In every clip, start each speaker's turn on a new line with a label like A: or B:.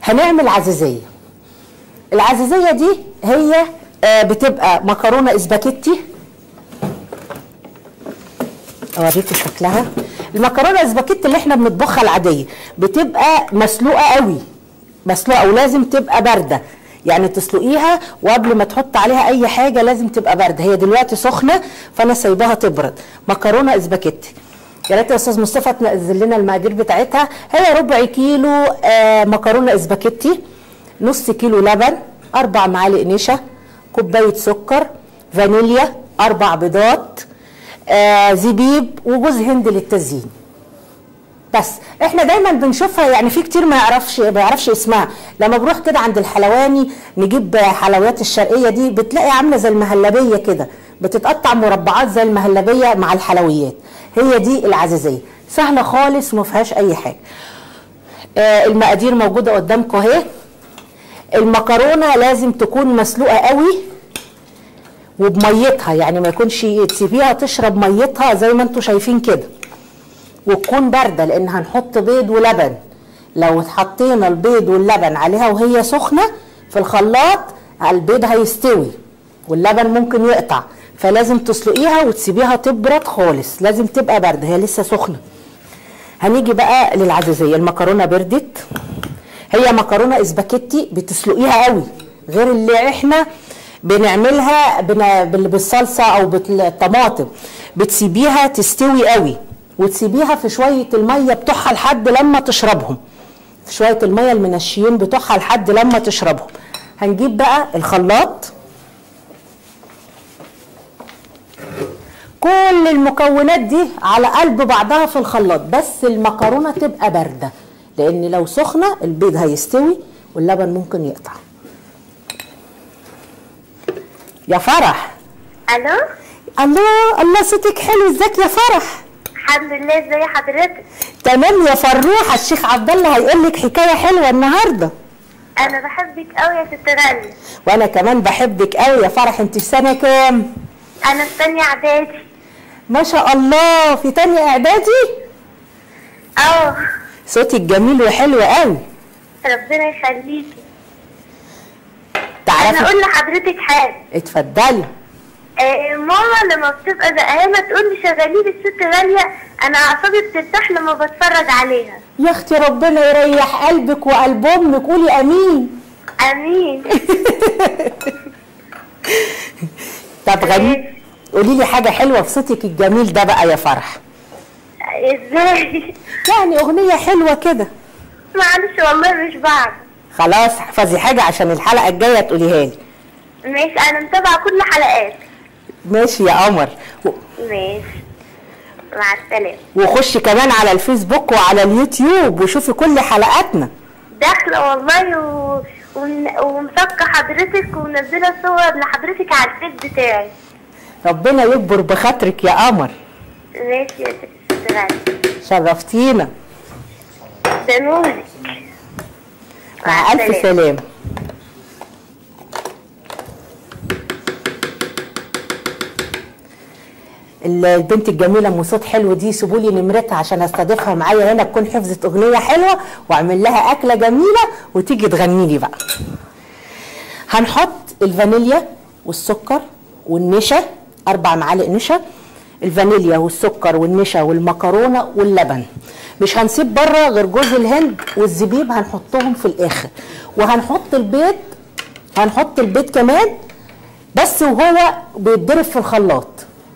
A: هنعمل عزيزيه العزيزيه دي هي آه، بتبقى مكرونه اسباجيتي اوريكي شكلها المكرونه الاسباجيتي اللي احنا بنطبخها العاديه بتبقى مسلوقه قوي مسلوقه ولازم تبقى بارده يعني تسلقيها وقبل ما تحط عليها اي حاجه لازم تبقى بارده هي دلوقتي سخنه فانا سايباها تبرد مكرونه اسباجيتي يا ريت يا استاذ مصطفى تنزل لنا المقادير بتاعتها هي ربع كيلو آه مكرونه اسباجيتي نص كيلو لبن اربع معالق نشا كوبايه سكر فانيليا اربع بيضات آه زبيب وجوز هند للتزيين بس احنا دايما بنشوفها يعني في كتير ما يعرفش ما يعرفش اسمها لما بروح كده عند الحلواني نجيب حلويات الشرقيه دي بتلاقي عامله زي المهلبيه كده بتتقطع مربعات زي المهلبيه مع الحلويات هي دي العزيزيه سهله خالص وما فيهاش اي حاجه آه المقادير موجوده قدامكم اهي المكرونه لازم تكون مسلوقه قوي وبميتها يعني ما يكونش تسيبيها تشرب ميتها زي ما انتم شايفين كده وتكون بارده لان هنحط بيض ولبن لو حطينا البيض واللبن عليها وهي سخنه في الخلاط البيض هيستوي واللبن ممكن يقطع فلازم تسلقيها وتسيبيها تبرد خالص لازم تبقى بارده هي لسه سخنه هنيجي بقى للعزيزيه المكرونه بردت هي مكرونه اسباجيتي بتسلقيها قوي غير اللي احنا بنعملها بن- بال- بالصلصه او بالطماطم بتسيبيها تستوي قوي وتسيبيها في شويه الميه بتوعها لحد لما تشربهم في شويه الميه المنشيين بتوعها لحد لما تشربهم هنجيب بقى الخلاط كل المكونات دي على قلب بعضها في الخلاط بس المكرونه تبقى بارده لان لو سخنه البيض هيستوي واللبن ممكن يقطع يا فرح
B: الو
A: الله الله صوتك حلو ازيك يا فرح
B: الحمد لله ازي حضرتك
A: تمام يا فروحه الشيخ عبد الله هيقول لك حكايه حلوه النهارده
B: انا بحبك قوي يا ست غالية
A: وانا كمان بحبك قوي يا فرح انت في سنه كام
B: انا في تانية اعدادي
A: ما شاء الله في تانية اعدادي
B: اه
A: صوتك جميل وحلو قوي
B: ربنا يخليكي انا
A: تعرفي
B: اقول لحضرتك حاجه
A: اتفضلي
B: آه ماما لما بتبقى زهقانه تقول لي شغلي لي الست غاليه انا اعصابي بترتاح لما بتفرج عليها
A: يا اختي ربنا يريح قلبك وقلب امك قولي امين
B: امين
A: طب غني قولي لي حاجه حلوه في صوتك الجميل ده بقى يا فرح
B: ازاي
A: يعني اغنيه حلوه كده
B: معلش والله مش بعرف
A: خلاص احفظي حاجه عشان الحلقه الجايه تقوليها لي
B: ماشي انا متابعه كل حلقات
A: ماشي يا قمر و-
B: ماشي مع السلامه
A: وخشي كمان على الفيسبوك وعلى اليوتيوب وشوفي كل حلقاتنا
B: داخله والله و... ومن- ومسابقه حضرتك ومنزله صور لحضرتك على الفيس بتاعي
A: ربنا يكبر بخاطرك يا قمر
B: ماشي يا ست غالية
A: شرفتينا
B: ده نورك
A: مع الف
B: السلامة.
A: سلامه البنت الجميله ام صوت حلو دي سيبوا لي نمرتها عشان استضيفها معايا هنا تكون حفظت اغنيه حلوه واعمل لها اكله جميله وتيجي تغني لي بقى هنحط الفانيليا والسكر والنشا اربع معالق نشا الفانيليا والسكر والنشا والمكرونه واللبن مش هنسيب بره غير جوز الهند والزبيب هنحطهم في الاخر وهنحط البيض هنحط البيض كمان بس وهو بيتضرب في الخلاط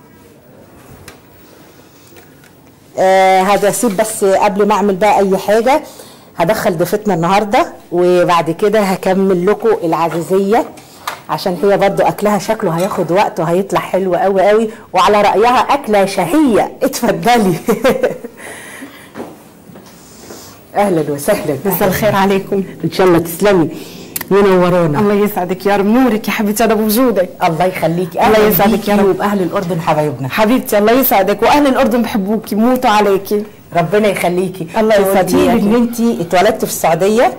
A: آه هذا اسيب بس قبل ما اعمل بقى اي حاجه هدخل ضيفتنا النهارده وبعد كده هكمل لكم العزيزيه عشان هي برضو اكلها شكله هياخد وقت وهيطلع حلو قوي قوي وعلى رايها اكله شهيه اتفضلي اهلا وسهلا
C: مساء الخير عليكم
A: ان شاء الله تسلمي منورانا
C: الله يسعدك يا رب نورك يا حبيبتي انا بوجودك
A: الله يخليكي
C: الله يسعدك يا رب.
A: واهل الاردن حبايبنا
C: حبيبتي الله يسعدك واهل الاردن بحبوكي موتوا عليكي
A: ربنا يخليكي
C: الله يسعدك.
A: قلتي لي ان انت اتولدتي في السعوديه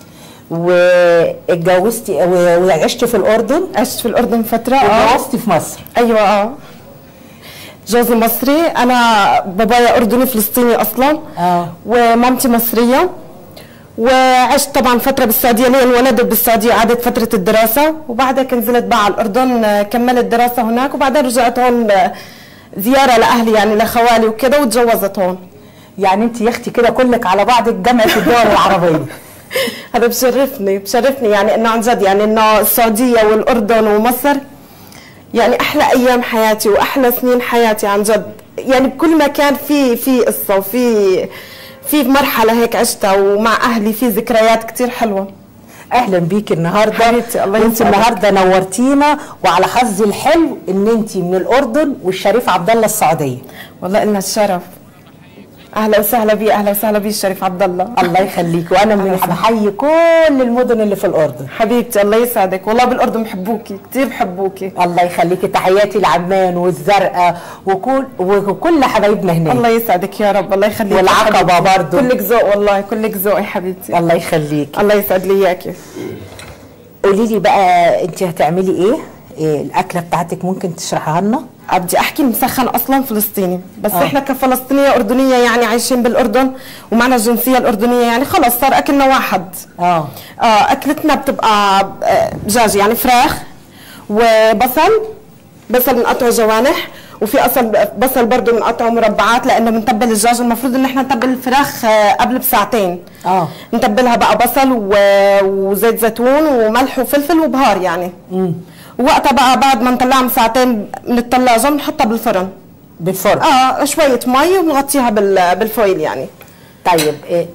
A: واتجوزتي و- وعشتي في الاردن
C: عشت في الاردن فتره اه
A: واتجوزتي في مصر
C: ايوه اه جوزي مصري انا بابايا اردني فلسطيني اصلا
A: اه
C: ومامتي مصريه وعشت طبعا فتره بالسعوديه لين ولدت بالسعوديه قعدت فتره الدراسه وبعدها نزلت بقى على الاردن آه، كملت دراسه هناك وبعدين رجعت هون آه، زياره لاهلي يعني لخوالي وكده وتجوزت هون
A: يعني انت يا اختي كده كلك على بعضك جامعه الدول العربيه
C: هذا بشرفني بشرفني يعني انه عن جد يعني انه السعوديه والاردن ومصر يعني احلى ايام حياتي واحلى سنين حياتي عن جد يعني بكل مكان في في قصه وفي في مرحله هيك عشتها ومع اهلي في ذكريات كتير حلوه
A: اهلا بيكي النهارده
C: حبيبتي، الله
A: وانت
C: يسعدك.
A: النهارده نورتينا وعلى حظي الحلو ان انت من الاردن والشريف عبد الله السعوديه
C: والله لنا الشرف اهلا وسهلا بي اهلا وسهلا بي الشريف عبد الله
A: الله يخليك وانا من بحيي كل المدن اللي في الاردن
C: حبيبتي الله يسعدك والله بالاردن بحبوكي كثير بحبوكي
A: الله يخليكي تحياتي لعمان والزرقاء وكل وكل حبايبنا هناك
C: الله يسعدك يا رب الله يخليك
A: والعقبة برضو.
C: كلك ذوق والله كلك ذوق يا حبيبتي
A: الله يخليكي
C: الله يسعد لي اياكي
A: قولي لي بقى انت هتعملي ايه إيه الاكله بتاعتك ممكن تشرحها لنا
C: بدي احكي مسخن اصلا فلسطيني بس
A: آه.
C: آه. احنا كفلسطينيه اردنيه يعني عايشين بالاردن ومعنا الجنسيه الاردنيه يعني خلص صار اكلنا واحد
A: اه
C: اه اكلتنا بتبقى آه، دجاج يعني فراخ وبصل بصل بنقطعه جوانح وفي اصل بصل برضه بنقطعه مربعات لانه بنتبل الدجاج المفروض ان احنا نتبل الفراخ آه، قبل بساعتين
A: اه
C: نتبلها بقى بصل و- وزيت زيتون وملح وفلفل وبهار يعني ووقتها بقى بعد ما نطلعها من ساعتين من الثلاجه بنحطها بالفرن
A: بالفرن
C: اه شويه مي وبنغطيها بال- بالفويل يعني
A: طيب إيه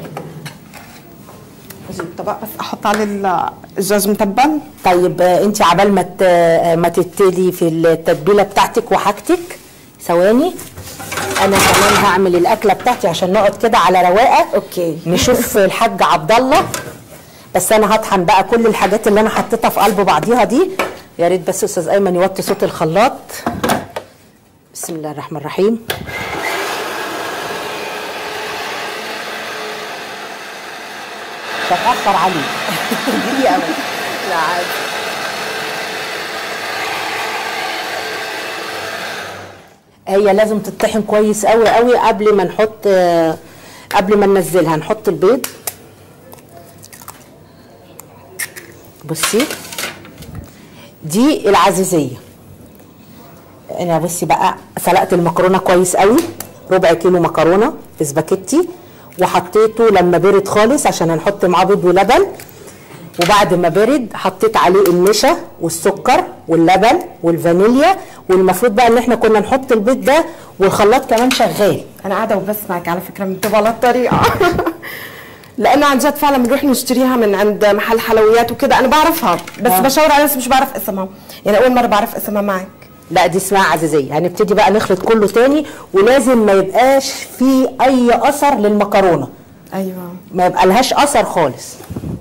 C: اجيب طبق بس احط عليه ال- الدجاج متبل
A: طيب آه، انت عبال ما ت- آه، ما تبتدي في التتبيله بتاعتك وحاجتك ثواني انا كمان هعمل الاكله بتاعتي عشان نقعد كده على رواقه
C: اوكي
A: نشوف الحاج عبد الله بس انا هطحن بقى كل الحاجات اللي انا حطيتها في قلب بعضيها دي يا ريت بس استاذ ايمن يوطي صوت الخلاط بسم الله الرحمن الرحيم تتاخر عليك دقيقه بس
C: لا عادي
A: هي لازم تطحن كويس قوي قوي قبل ما نحط آه، قبل ما ننزلها نحط البيض بصي دي العزيزيه انا بصي بقى سلقت المكرونه كويس قوي ربع كيلو مكرونه في سباكيتي وحطيته لما برد خالص عشان هنحط معاه بيض ولبن وبعد ما برد حطيت عليه النشا والسكر واللبن والفانيليا والمفروض بقى ان احنا كنا نحط البيض ده والخلاط كمان شغال
C: انا قاعده وبسمعك على فكره منتبهه للطريقه لانه عن جد فعلا بنروح نشتريها من عند محل حلويات وكده انا بعرفها بس
A: آه.
C: آه. بشاور على نفسي مش بعرف اسمها يعني اول مره بعرف اسمها معك
A: لا دي اسمها عزيزيه هنبتدي بقى نخلط كله تاني ولازم ما يبقاش فيه اي اثر للمكرونه
C: ايوه
A: ما يبقى لهاش اثر خالص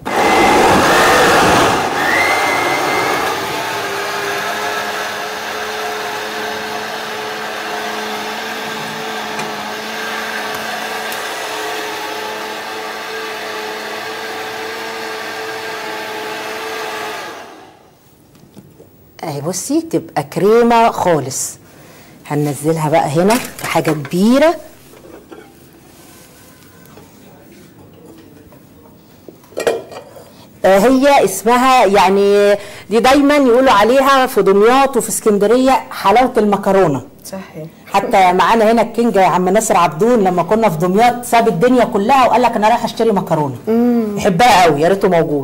A: اهي بصي تبقى كريمه خالص هننزلها بقى هنا في حاجه كبيره آه، هي اسمها يعني دي دايما يقولوا عليها في دمياط وفي اسكندريه حلاوه المكرونه
C: صحيح
A: حتى معانا هنا الكينج يا عم ناصر عبدون لما كنا في دمياط ساب الدنيا كلها وقال لك انا رايح اشتري مكرونه يحبها قوي يا ريته موجود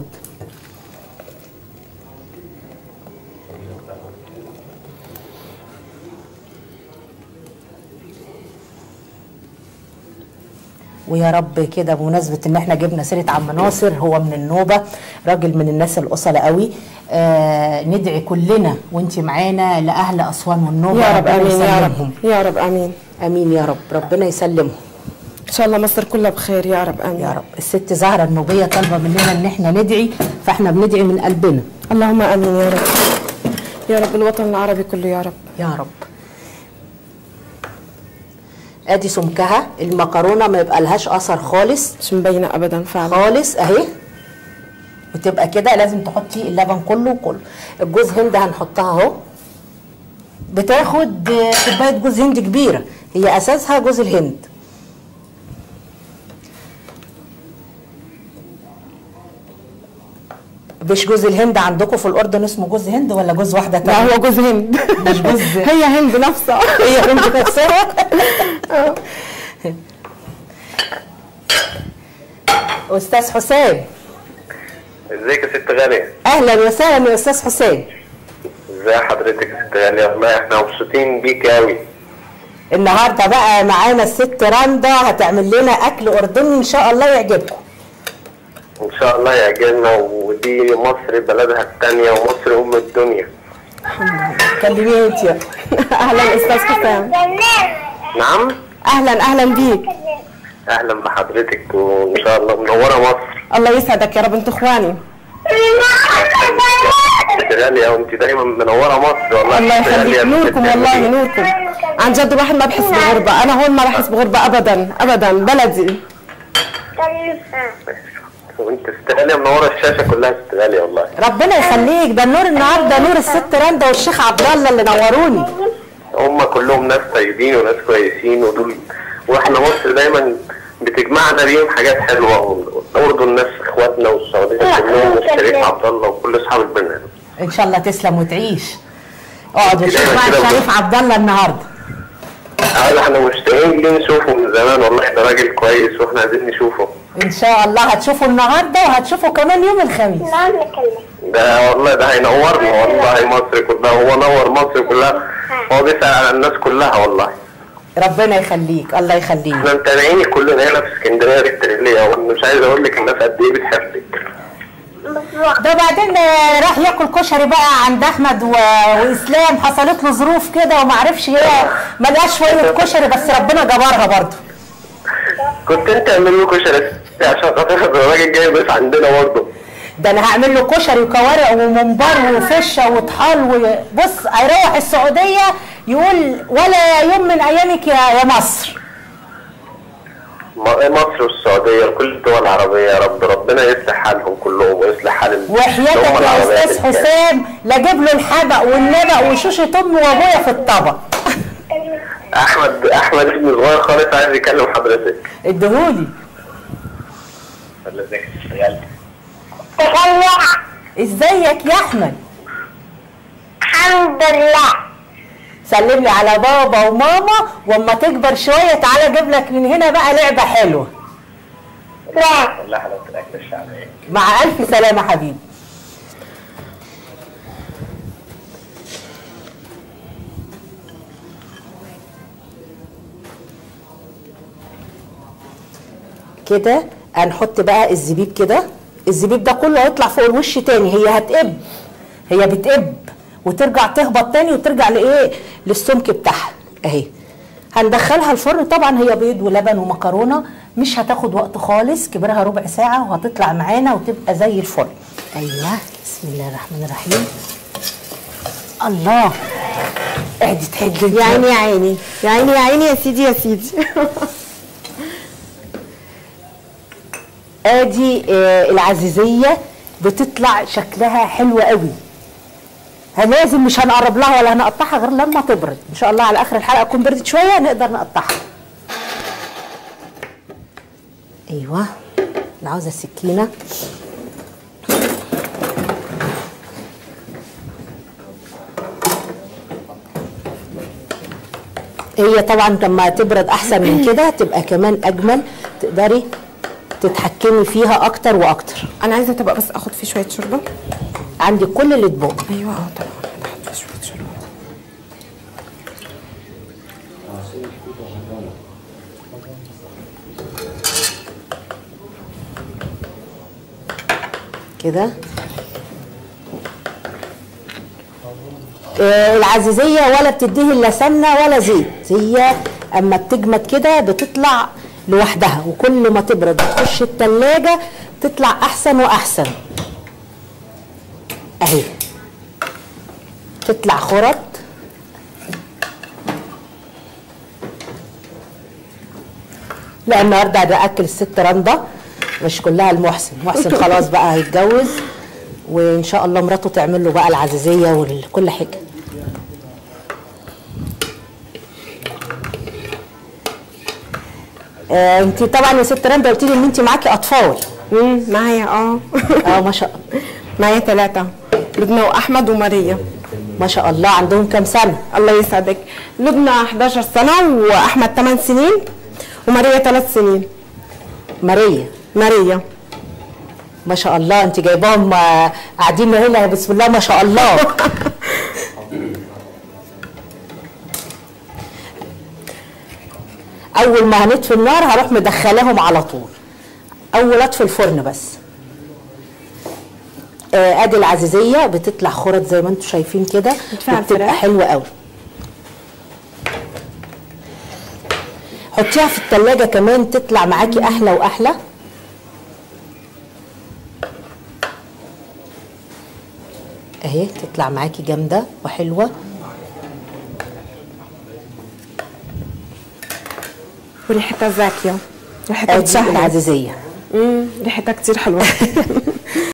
A: ويا رب كده بمناسبه ان احنا جبنا سيره عم ناصر هو من النوبه راجل من الناس الاصله قوي آه ندعي كلنا وانت معانا لاهل اسوان والنوبه
C: يا رب
A: ربنا
C: امين يا
A: يسلمهم.
C: رب يا رب امين
A: امين يا رب ربنا يسلمهم
C: ان شاء الله مصر كلها بخير يا رب امين
A: يا رب الست زهره النوبيه طالبه مننا ان احنا ندعي فاحنا بندعي من قلبنا
C: اللهم امين يا رب يا رب الوطن العربي كله يا رب
A: يا رب ادي سمكها المكرونه ما يبقى لهاش اثر خالص
C: مش مبينه ابدا فعلا
A: خالص اهي وتبقى كده لازم تحطي اللبن كله كله الجوز هند هنحطها اهو بتاخد آه، كوبايه جوز هند كبيره هي اساسها جوز الهند مش جوز الهند عندكم في الاردن اسمه جوز هند ولا جوز واحده
C: لا
A: تانية
C: هو جوز هند
A: مش جوز
C: هي هند نفسها
A: هي هند نفسها استاذ حسام
D: ازيك يا ست غالية؟
A: اهلا وسهلا يا استاذ حسام
D: ازي حضرتك يا ست غالية؟ والله احنا مبسوطين بيك قوي
A: النهارده بقى معانا الست رندا هتعمل لنا اكل اردني ان شاء الله يعجبكم
D: ان شاء الله يعجبنا ودي مصر بلدها التانية ومصر ام الدنيا
A: كلميها انت يا
C: اهلا استاذ حسام
D: نعم
C: اهلا اهلا بيك
D: اهلا بحضرتك وان شاء الله منورة مصر
C: الله يسعدك يا رب انتوا اخواني
D: ست غالية وانت دايما منورة مصر والله
C: الله
D: ست غالية
C: يخليك نوركم
D: بتعملي
C: والله
D: إيه؟
C: نوركم عن جد الواحد ما بحس بغربة أنا هون ما بحس بغربة أبدا أبدا بلدي
D: وانت ست غالية منورة الشاشة كلها ست غالية والله
A: ربنا يخليك ده النور النهارده نور الست رندا والشيخ عبد الله اللي نوروني
D: هم كلهم ناس طيبين وناس كويسين ودول واحنا مصر دايما بتجمعنا بيهم حاجات حلوه والاردن ناس اخواتنا والسعوديه كلهم والشريف عبد الله وكل اصحاب البرنامج
A: ان شاء الله تسلم وتعيش اقعد وشوف
D: كده-
A: بقى
D: كده
A: الشريف عبد الله النهارده
D: عايز احنا مشتاقين ليه نشوفه من زمان والله احنا راجل كويس واحنا عايزين نشوفه
A: ان شاء الله هتشوفوا النهارده وهتشوفوا كمان يوم الخميس
D: ده والله ده هينورنا والله مصر كلها هو نور مصر كلها هو بيسأل على الناس كلها والله
A: ربنا يخليك الله يخليك
D: احنا متابعينك كلنا هنا في اسكندريه التريليه ومش عايز اقول لك الناس قد ايه بتحبك
A: ده بعدين آه، راح ياكل كشري بقى عند احمد و... واسلام حصلت له ظروف كده وما عرفش هي ما لقاش شويه كشري بس ربنا جبرها برضه
D: كنت انت اعمل له كشري عشان خاطر الراجل جاي بس عندنا برضه
A: ده انا هعمل له كشري وكوارع وممبار وفشه وطحال وبص هيروح السعوديه يقول ولا يوم من ايامك يا يا مصر
D: م- مصر والسعوديه وكل الدول العربيه يا رب ربنا يصلح حالهم كلهم ويصلح حال ال-
A: وحياتك
D: الأمة
A: يا
D: العربية
A: استاذ
D: بالكامل.
A: حسام لا اجيب له الحبق والنبق وشوشه امي وابويا في الطبق
D: احمد احمد ابن صغير خالص عايز يكلم حضرتك
A: اديهولي
D: ولا ازيك يا
A: ازيك يا احمد
B: الحمد لله
A: سلم لي على بابا وماما واما تكبر شويه تعالى اجيب لك من هنا بقى لعبه حلوه
B: لا
D: والله حلاوه الاكل الشعبي
A: مع الف سلامه حبيبي كده هنحط بقى الزبيب كده الزبيب ده كله هيطلع فوق الوش تاني هي هتقب هي بتقب وترجع تهبط تاني وترجع لايه للسمك بتاعها اهي هندخلها الفرن طبعا هي بيض ولبن ومكرونه مش هتاخد وقت خالص كبرها ربع ساعه وهتطلع معانا وتبقى زي الفل ايوه بسم الله الرحمن الرحيم الله اهدي تحجي
C: يا عيني يا عيني يا عيني يا عيني يا سيدي يا سيدي
A: ادي آه، العزيزيه بتطلع شكلها حلو قوي لازم مش هنقرب لها ولا هنقطعها غير لما تبرد ان شاء الله على اخر الحلقه تكون بردت شويه نقدر نقطعها ايوه انا عاوزه السكينه هي طبعا لما تبرد احسن من كده تبقى كمان اجمل تقدري تتحكمي فيها اكتر واكتر
C: أنا عايزة تبقى بس آخد فيه شوية شوربة
A: عندي كل اللي تبقى
C: أيوة أه طبعا أحط فيه شوية شوربة
A: كده آه، العزيزيه ولا بتديه الا سمنه ولا زيت هي اما بتجمد كده بتطلع لوحدها وكل ما تبرد تخش التلاجة تطلع احسن واحسن اهي تطلع خرط لا النهارده ده اكل الست رندا مش كلها المحسن محسن خلاص بقى هيتجوز وان شاء الله مراته تعمل له بقى العزيزيه وكل حاجه آه انت طبعا يا ست رندا قلت لي ان انت معاكي اطفال
C: امم معايا اه
A: اه ما شاء الله
C: معي ثلاثة لبنى وأحمد وماريا
A: ما شاء الله عندهم كام سنه
C: الله يسعدك لبنى 11 سنة وأحمد 8 سنين وماريا 3 سنين
A: ماريا
C: ماريا
A: ما شاء الله انت جايباهم آه، قاعدين هنا بسم الله ما شاء الله اول ما هنطفي النار هروح مدخلاهم على طول اول اطفي الفرن بس آه، ادي العزيزيه بتطلع خرط زي ما انتم شايفين كده
C: بتفعل
A: بتبقى
C: فراخ؟
A: حلوه قوي حطيها في التلاجة كمان تطلع معاكي احلى واحلى اهي تطلع معاكي جامده وحلوه
C: وريحتها زاكية ريحتها
A: ادي
C: بتشهي
A: العزيزيه
C: مم، ريحتها كتير حلوة